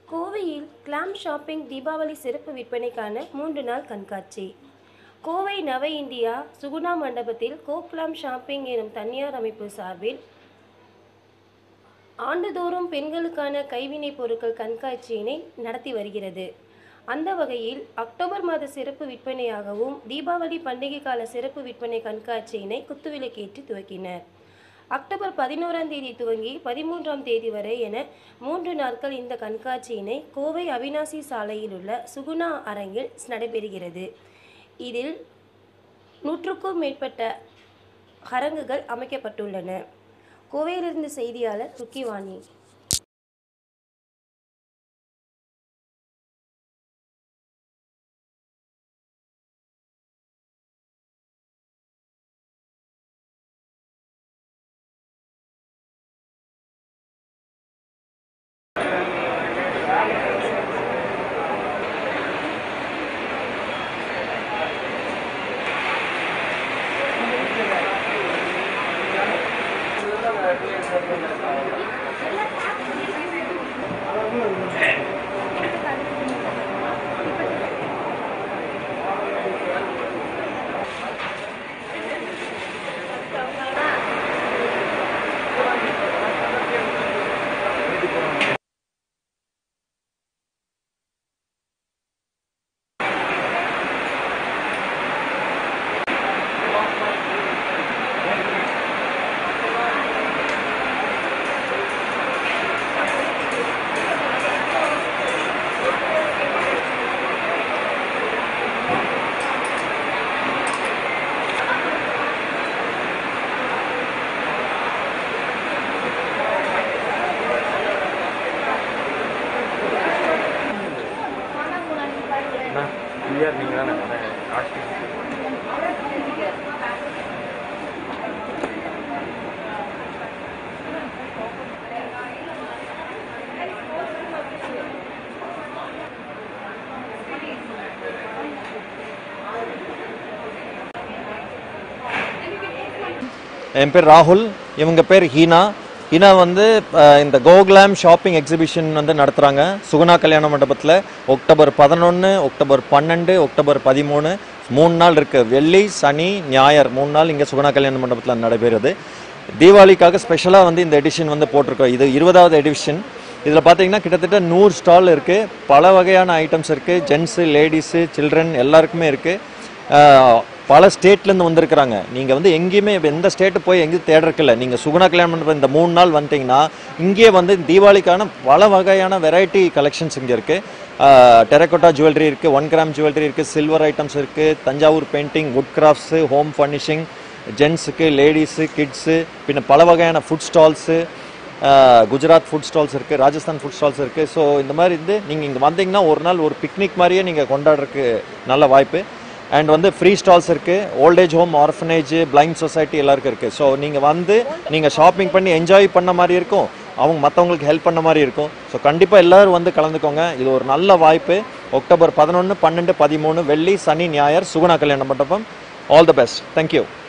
கோவையில் glam shopping Deepavali சிறப்பு விற்பனைக்கான மூன்று நாள் கண்காட்சி கோவை நவ இந்தியா சுகுணா மண்டபத்தில் கோக்லாம் ஷாப்பிங் எனும் தனியார் அமைப்பு சார்பில் ஆண்டுதோறும் பெண்களுக்கான கைவினைப் பொருட்கள் கண்காட்சியினை நடத்தி வருகிறது அந்த வகையில் அக்டோபர் மாத சிறப்பு விற்பனையாகவும் தீபாவளி பண்டிகை கால சிறப்பு விற்பனை கண்காட்சியினை குத்துவிளக்கேற்றி துவக்கினர் அக்டோபர் பதினோராம் தேதி துவங்கி பதிமூன்றாம் தேதி வரை என மூன்று நாட்கள் இந்த கண்காட்சியினை கோவை அவினாசி சாலையில் உள்ள சுகுணா அரங்கில் நடைபெறுகிறது இதில் நூற்றுக்கும் மேற்பட்ட அரங்குகள் அமைக்கப்பட்டுள்ளன கோவையிலிருந்து செய்தியாளர் துக்கிவாணி அண்ணா ஃப்ரீயாக நீங்கள் தானே ஆர்டிஸ்ட் என் பேர் ராகுல் இவங்க பேர் ஹீனா ஹீனா வந்து அஹ், இந்த கோகுலாம் ஷாப்பிங் எக்ஸிபிஷன் வந்து நடத்துகிறாங்க சுகுணா கல்யாண மண்டபத்தில் அக்டோபர் பதினொன்று அக்டோபர் பன்னெண்டு அக்டோபர் பதிமூணு மூணு நாள் இருக்குது வெள்ளி சனி ஞாயிறு மூணு நாள் இங்கே சுகுணா கல்யாண மண்டபத்தில் நடைபெறுது தீபாவளிக்காக ஸ்பெஷலாக வந்து இந்த எடிஷன் வந்து போட்டிருக்கோம் இது இருபதாவது எடிஷன் இதில் பார்த்தீங்கன்னா கிட்டத்தட்ட நூறு ஸ்டால் இருக்குது பல வகையான ஐட்டம்ஸ் இருக்குது ஜென்ஸு லேடிஸு சில்ட்ரன் எல்லாருக்குமே இருக்குது பல ஸ்டேட்லேருந்து வந்திருக்கிறாங்க நீங்கள் வந்து எங்கேயுமே இப்ப எந்த ஸ்டேட்டு போய் எங்கேயும் தேடுறக்கில்ல நீங்கள் சுகுணா கல்யாண மண்டபம் இந்த மூணு நாள் வந்துட்டீங்கன்னா இங்கேயே வந்து தீபாவளிக்கான பல வகையான வெரைட்டி கலெக்ஷன்ஸ் இங்கே இருக்குது டெரக்கோட்டா ஜுவல்லரி இருக்குது ஒன் கிராம் ஜுவல்லரி இருக்குது சில்வர் ஐட்டம்ஸ் இருக்குது Thanjavur painting wood crafts home furnishing ஜென்ஸுக்கு லேடிஸு கிட்ஸு பின்ன பல வகையான food stalls Gujarat food stalls இருக்குது ராஜஸ்தான் ஃபுட் ஸ்டால்ஸ் இருக்குது ஸோ இந்த மாதிரி இருந்து நீங்கள் இங்கே வந்தீங்கன்னா ஒரு நாள் ஒரு பிக்னிக் மாதிரியே நீங்கள் கொண்டாடுறதுக்கு நல்ல வாய்ப்பு அண்ட் வந்து ஃப்ரீ ஸ்டால்ஸ் இருக்குது old age home orphanage blind society எல்லாருக்கும் இருக்குது ஸோ நீங்கள் வந்து நீங்கள் ஷாப்பிங் பண்ணி என்ஜாய் பண்ண மாதிரி இருக்கும் அவங்க மற்றவங்களுக்கு ஹெல்ப் பண்ண மாதிரி இருக்கும் ஸோ கண்டிப்பாக எல்லோரும் வந்து கலந்துக்கோங்க இது ஒரு நல்ல வாய்ப்பு அக்டோபர் பதினொன்று பன்னெண்டு பதிமூணு வெள்ளி சனி ஞாயிறு சுகுணா கல்யாண மண்டபம் ஆல் த பெஸ்ட் தேங்க்யூ